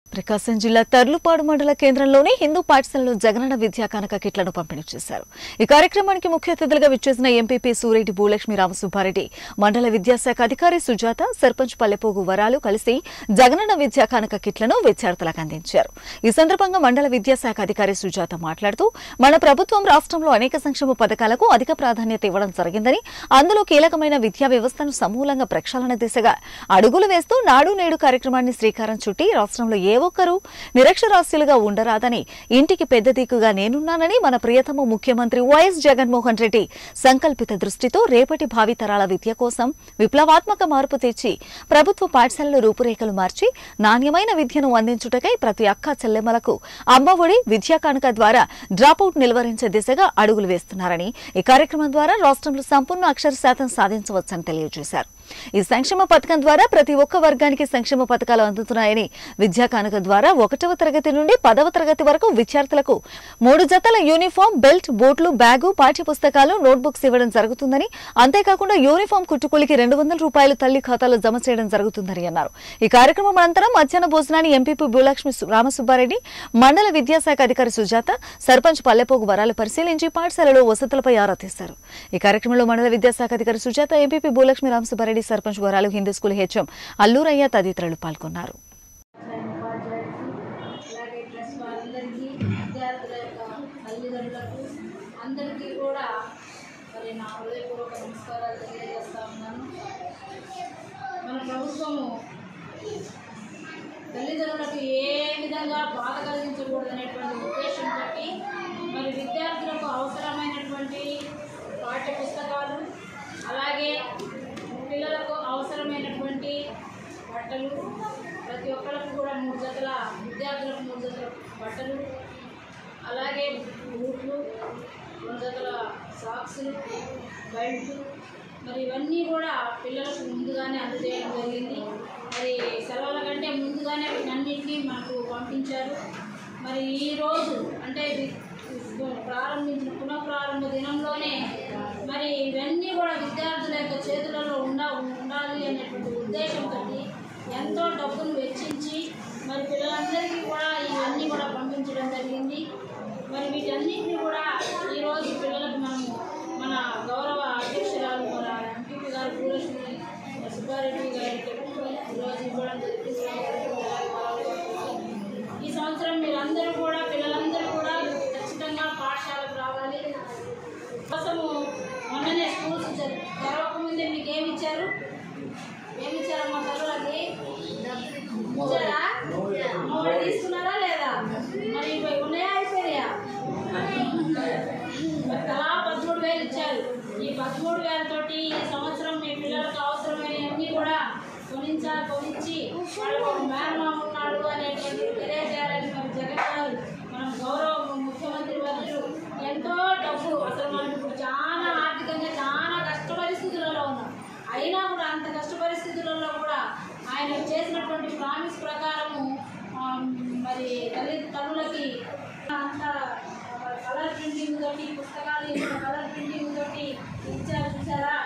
ప్రకాశం జిల్లా తర్లుపాడు మండల కేంద్రంలోని హిందూ పాఠశాలలో జగనన్న విద్యా కానక కిట్లను పంపిణీ చేశారు ఈ కార్యక్రమానికి ముఖ్య అతిథులుగా విచ్చేసిన ఎంపీపీ సూరెడ్డి భూలక్ష్మి రామసుబ్బారెడ్డి మండల విద్యాశాఖ అధికారి సుజాత సర్పంచ్ పల్లెపోగు వరాలు కలిసి జగనన్న విద్యా కానక కిట్లను విద్యార్థులకు అందించారు ఈ సందర్భంగా మండల విద్యాశాఖ అధికారి సుజాత మాట్లాడుతూ మన ప్రభుత్వం రాష్ట్రంలో అనేక సంక్షేమ పథకాలకు అధిక ప్రాధాన్యత ఇవ్వడం జరిగిందని అందులో కీలకమైన విద్యా వ్యవస్థను సమూలంగా ప్రక్షాళన దిశగా అడుగులు వేస్తూ నాడు నేడు కార్యక్రమాన్ని శ్రీకారం చుట్టి రాష్ట్రంలో ఏ ఒక్కరూ నిరక్షరాస్యులుగా ఉండరాదని ఇంటికి పెద్ద దిక్కుగా నేనున్నానని మన ప్రియతమ ముఖ్యమంత్రి వైఎస్ జగన్మోహన్ రెడ్డి సంకల్పిత దృష్టితో రేపటి భావితరాల విద్య కోసం విప్లవాత్మక మార్పు తెచ్చి ప్రభుత్వ పాఠశాలల రూపురేఖలు మార్చి నాణ్యమైన విద్యను అందించుటకై ప్రతి అక్క చెల్లెమ్మలకు అమ్మఒడి విద్యా కానుక ద్వారా డ్రాపౌట్ నిలువరించే దిశగా అడుగులు వేస్తున్నారని ఈ కార్యక్రమం ద్వారా రాష్ట్రంలో సంపూర్ణ అక్షర శాతం సాధించవచ్చని తెలియజేశారు ఈ సంక్షేమ పథకం ద్వారా ప్రతి ఒక్క వర్గానికి సంక్షేమ పథకాలు అందుతున్నాయని విద్యా కానుక ద్వారా ఒకటవ తరగతి నుండి పదవ తరగతి వరకు విద్యార్థులకు మూడు జతల యూనిఫామ్ బెల్ట్ బూట్లు బ్యాగు పాఠ్య పుస్తకాలు నోట్బుక్స్ ఇవ్వడం జరుగుతుందని అంతేకాకుండా యూనిఫామ్ కుట్టుకూలికి రెండు వందల రూపాయలు తల్లి ఖాతాలో జమ చేయడం జరుగుతుందని అన్నారు ఈ కార్యక్రమం అనంతరం మధ్యాహ్న భోజనాన్ని ఎంపీపీ భూలక్ష్మి సు- రామసుబ్బారెడ్డి మండల విద్యాశాఖ అధికారి సుజాత సర్పంచ్ పల్లెపోగు వరాలు పరిశీలించి పాఠశాలలో వసతులపై ఆరా తీశారు ఈ కార్యక్రమంలో మండల విద్యాశాఖ అధికారి Sujatha MPP Bhulakshmi Ramasubbareddy sarpanch Varalu Hindu school HM Alluraiah తదితరులు పాల్గొన్నారు అలాగే ప్లస్ వారందరికీ విద్యార్థుల యొక్క తల్లిదండ్రులకు అందరికీ కూడా మరి నా హృదయపూర్వక నమస్కారాలు తెలియజేస్తా ఉన్నాను మన ప్రభుత్వము తల్లిదండ్రులకు ఏ విధంగా బాధ కలిగించకూడదు అనేటువంటి ఉద్దేశంతో మరి విద్యార్థులకు అవసరమైనటువంటి పాఠ్య పుస్తకాలు అలాగే పిల్లలకు అవసరమైనటువంటి బట్టలు ప్రతి ఒక్కరికి కూడా మూడు జతల విద్యార్థులకు మూడు జతల బట్టలు అలాగే బూట్లు రెండు జతల సాక్సులు బెల్ట్ మరి ఇవన్నీ కూడా పిల్లలకు ముందుగానే అందజేయడం జరిగింది మరి సెలవుల కంటే ముందుగానే వీటన్నిటినీ మనకు పంపించారు మరి ఈరోజు అంటే ఇది ప్రారంభించిన పునఃప్రారంభ దినంలోనే మరి ఇవన్నీ కూడా విద్యార్థుల యొక్క చేతులలో ఉండ ఉండాలి అనేటువంటి ఉద్దేశంతో ఎంతో డబ్బును వెచ్చించి మరి పిల్లలందరికీ కూడా ఇవన్నీ కూడా పంపించడం జరిగింది మరి వీటన్నిటిని కూడా ఈరోజు పిల్లలకు మనము మన గౌరవ అధ్యక్షురాలు మన ఎంపీపీ గారు పూలక్ష్మి సుబ్బారెడ్డి గారికి ఈరోజు ఇవ్వడం జరిగింది ఈ సంవత్సరం మీరందరూ కూడా పిల్లలందరూ కూడా ఖచ్చితంగా పాఠశాలకు రావాలి కోసము మొన్ననే స్కూల్స్ తెరవకముందే మీకు ఏమి ఇచ్చారు ఏమి ఇచ్చారమ్మా తల్లులకి ఇచ్చారా అమ్మఒడి తీసుకున్నారా లేదా మరి ఇవి ఉన్నాయా అయిపోయాయా మరి తలా పదమూడు వేలు ఇచ్చారు ఈ పదమూడు వేలతోటి ఈ సంవత్సరం మీ పిల్లలకు అవసరమైనవన్నీ కూడా కొనించా కొనిచ్చి వాళ్ళకు ఒక మేనమామ ఉన్నాడు అనేటువంటి తెలియజేయాలని మరి జగన్ గారు మనం గౌరవ ముఖ్యమంత్రి వర్యులు ఎంతో డబ్బు అసలు మనం ఇప్పుడు చాలా ఆర్థికంగా చాలా కష్ట పరిస్థితులలో ఉన్నాం అయినా కూడా అంత కష్ట పరిస్థితులలో కూడా ఆయన చేసినటువంటి ప్రామిస్ ప్రకారము ఆ, మరి తల్లి తల్లులకి అంత కలర్ ప్రింటింగ్ తోటి పుస్తకాలు ఇచ్చిన కలర్ ప్రింటింగ్ తోటి ఇచ్చారు చూసారా